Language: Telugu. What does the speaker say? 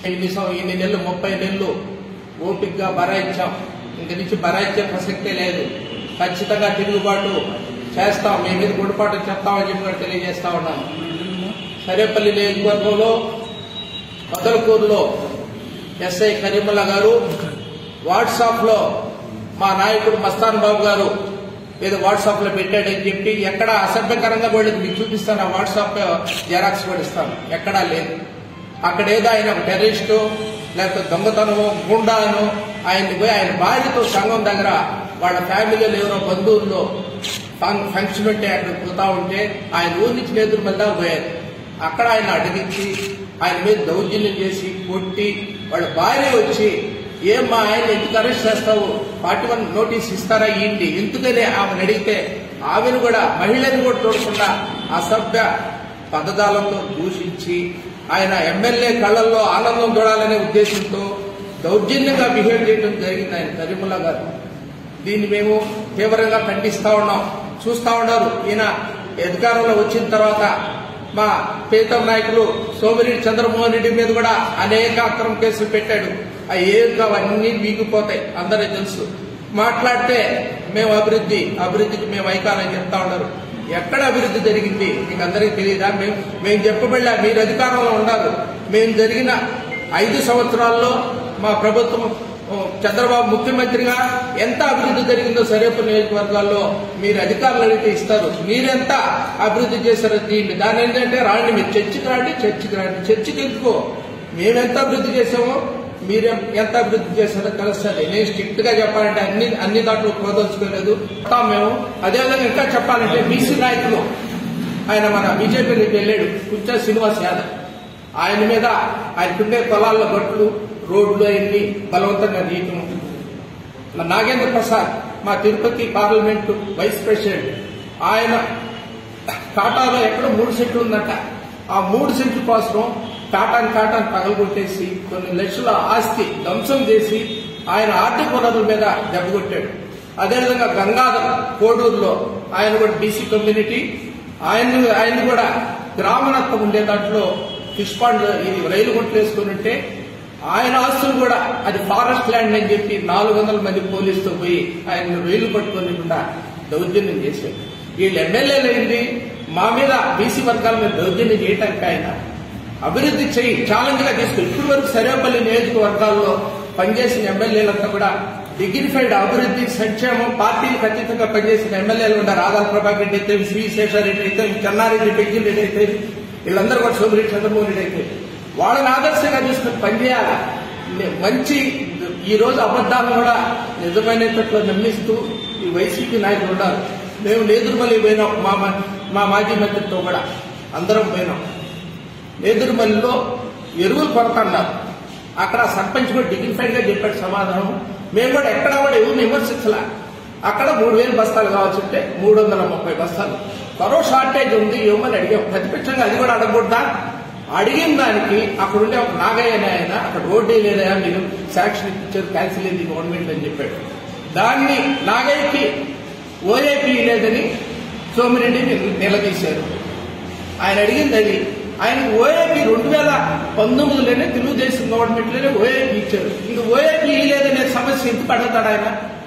ఇన్ని సం- ఇన్ని నెలలు ముప్పై నెలలు ఓపికగా బరాయించాం ఇంక నుంచి బరాయించే ప్రసక్తే లేదు ఖచ్చితంగా తిరుగుబాటు చేస్తాం మీ మీద గుడిపాటు చెప్తామని చెప్పి కూడా తెలియజేస్తా ఉన్నాను సరేపల్లి నియోజకవర్గంలో మొదలకూరులో ఎస్ఐ కరీముల్లా గారు వాట్సాప్ లో మా నాయకుడు మస్తాన్ బాబు గారు ఏదో వాట్సాప్ లో పెట్టాడని చెప్పి ఎక్కడ అసభ్యకరంగా కూడా మీకు చూపిస్తాను ఆ వాట్సాప్ జెరాక్స్ కూడా ఇస్తాను ఎక్కడా లేదు అక్కడ ఏదో ఆయన ఒక టెర్రరిస్టు లేకపోతే దొంగతనమో గుండాను ఆయన్ని పోయి ఆయన భార్యతో సంఘం దగ్గర వాళ్ళ ఫ్యామిలీలో ఎవరో బంధువుల్లో ఫం- ఫంక్షన్ ఉంటే అక్కడ పోతా ఉంటే ఆయన ఊరి నుంచి నేతృ మళ్ళా పోయారు అక్కడ ఆయన అడిగించి ఆయన మీద దౌర్జన్యం చేసి కొట్టి వాళ్ళ భార్య వచ్చి ఏమ్మా ఆయన ఎందుకు అరెస్ట్ చేస్తావు ఫార్టీ వన్ నోటీస్ ఇస్తారా ఏంటి ఎందుకని ఆమెను అడిగితే ఆమెను కూడా మహిళను కూడా చూడకుండా అసభ్య పదజాలంతో దూషించి ఆయన ఎమ్మెల్యే కళ్ళల్లో ఆనందం చూడాలనే ఉద్దేశంతో దౌర్జన్యంగా బిహేవ్ చేయడం జరిగింది ఆయన కరీముల్లా గారు దీన్ని మేము తీవ్రంగా ఖండిస్తా ఉన్నాం చూస్తా ఉన్నారు ఈయన అధికారంలో వచ్చిన తర్వాత మా ప్రీతం నాయకులు సోమిరెడ్డి చంద్రమోహన్ రెడ్డి మీద కూడా అనేక అక్రమ కేసులు పెట్టాడు ఆ ఏదో అవన్నీ వీగిపోతాయి అందరికీ తెలుసు మాట్లాడితే మేము అభివృద్ధి అభివృద్ధికి మేము ఐకాలని చెప్తా ఉన్నారు ఎక్కడ అభివృద్ధి జరిగింది మీకు అందరికీ తెలియదా మేము మేము చెప్పబడిలా మీరు అధికారంలో ఉన్నారు మేము జరిగిన ఐదు సంవత్సరాల్లో మా ప్రభుత్వం ఓ, చంద్రబాబు ముఖ్యమంత్రిగా ఎంత అభివృద్ధి జరిగిందో సరేపు నియోజకవర్గాల్లో మీరు అధికారులు అడిగితే ఇస్తారు మీరెంత అభివృద్ధి చేశారో దీన్ని దాని ఏంటంటే రాండి మీరు చర్చికి రాండి చర్చికి రాండి చర్చికి ఎందుకో మేమెంత అభివృద్ధి చేసామో మీరు ఎంత అభివృద్ధి చేశారో తెలుస్తుంది నేను స్ట్రిక్ట్ గా చెప్పాలంటే అన్ని అన్ని దాంట్లో పోదలుచుకోలేదు చెప్తాం మేము అదేవిధంగా ఇంకా చెప్పాలంటే బీసీ నాయకులు ఆయన మన బీజేపీ నుంచి వెళ్ళాడు కుంచా శ్రీనివాస్ యాదవ్ ఆయన మీద ఆయనకుండే పొలాల్లో గట్లు రోడ్లు అన్ని బలవంతంగా నీయటం మా నాగేంద్ర ప్రసాద్ మా తిరుపతి పార్లమెంటు వైస్ ప్రెసిడెంట్ ఆయన టాటాలో ఎక్కడో మూడు సెంట్లు ఉందట ఆ మూడు సెంట్ల కోసం టాటాని టాటాని పగలగొట్టేసి కొన్ని లక్షల ఆస్తి ధ్వంసం చేసి ఆయన ఆర్థిక వనరుల మీద దెబ్బకొట్టాడు అదేవిధంగా గంగాధర్ కోడూరులో ఆయన కూడా బీసీ కమ్యూనిటీ ఆయన ఆయన కూడా గ్రామణత్వం ఉండే దాంట్లో ఫిష్ పాండ్ ఇది రైలు గుంటలు వేసుకుని ఉంటే ఆయన ఆస్తులు కూడా అది ఫారెస్ట్ ల్యాండ్ అని చెప్పి నాలుగు వందల మంది పోలీసుతో పోయి ఆయన రైలు పట్టుకోనికుండా దౌర్జన్యం చేశారు వీళ్ళు ఎమ్మెల్యేలు అయింది మా మీద బీసీ వర్గాల మీద దౌర్జన్యం చేయటానికి ఆయన అభివృద్ధి చేయి ఛాలెంజ్ గా తీసుకుని ఇప్పటి వరకు సర్వేపల్లి నియోజకవర్గాల్లో పనిచేసిన ఎమ్మెల్యేలంతా కూడా డిగ్నిఫైడ్ అభివృద్ధి సంక్షేమం పార్టీలకు అతీతంగా పనిచేసిన ఎమ్మెల్యేలు ఉన్నారు ఆదాల ప్రభాకర్ రెడ్డి అయితే శ్రీ శేషారెడ్డి అయితే చెన్నారెడ్డి పెంకిరెడ్డి అయితే వీళ్ళందరూ కూడా సోమిరెడ్డి చంద్రమోహన్ రెడ్డి అయితే వాళ్ళని ఆదర్శంగా తీసుకుని పనిచేయాలి మంచి ఈ రోజు అబద్ధాలను కూడా నిజమైనట్లు నమ్మిస్తూ ఈ వైసీపీ నాయకులు ఉన్నారు మేము నేదురుమల్లి పోయినాం మా మ- మా మాజీ మంత్రితో కూడా అందరం పోయినాం నేదురుమల్లిలో ఎరువులు కొరతన్నారు అక్కడ సర్పంచ్ కూడా డిగ్నిఫైడ్ గా చెప్పాడు సమాధానం మేము కూడా ఎక్కడ కూడా ఎవరిని విమర్శించలే అక్కడ మూడు వేలు బస్తాలు కావాల్సి ఉంటే మూడు వందల ముప్పై బస్తాలు త్వరో షార్టేజ్ ఉంది ఇవ్వమని అడిగాం ప్రతిపక్షంగా అది కూడా అడగకూడదా అడిగిన దానికి అక్కడ ఉండే ఒక నాగయ్య అనే ఆయన అక్కడ రోడ్డే లేదా మీరు శాంక్షన్ ఇచ్చారు క్యాన్సిల్ అయింది గవర్నమెంట్ అని చెప్పాడు దాన్ని నాగయ్యకి ఓఏపీ లేదని సోమిరెడ్డి నిలదీశారు ఆయన అడిగింది అది ఆయన ఓఏపీ రెండు వేల పంతొమ్మిదిలోనే తెలుగుదేశం గవర్నమెంట్లోనే ఓఏపీ ఇచ్చారు ఇంక ఓఏపీ లేదనే సమస్య ఎందుకు అడుగుతాడు ఆయన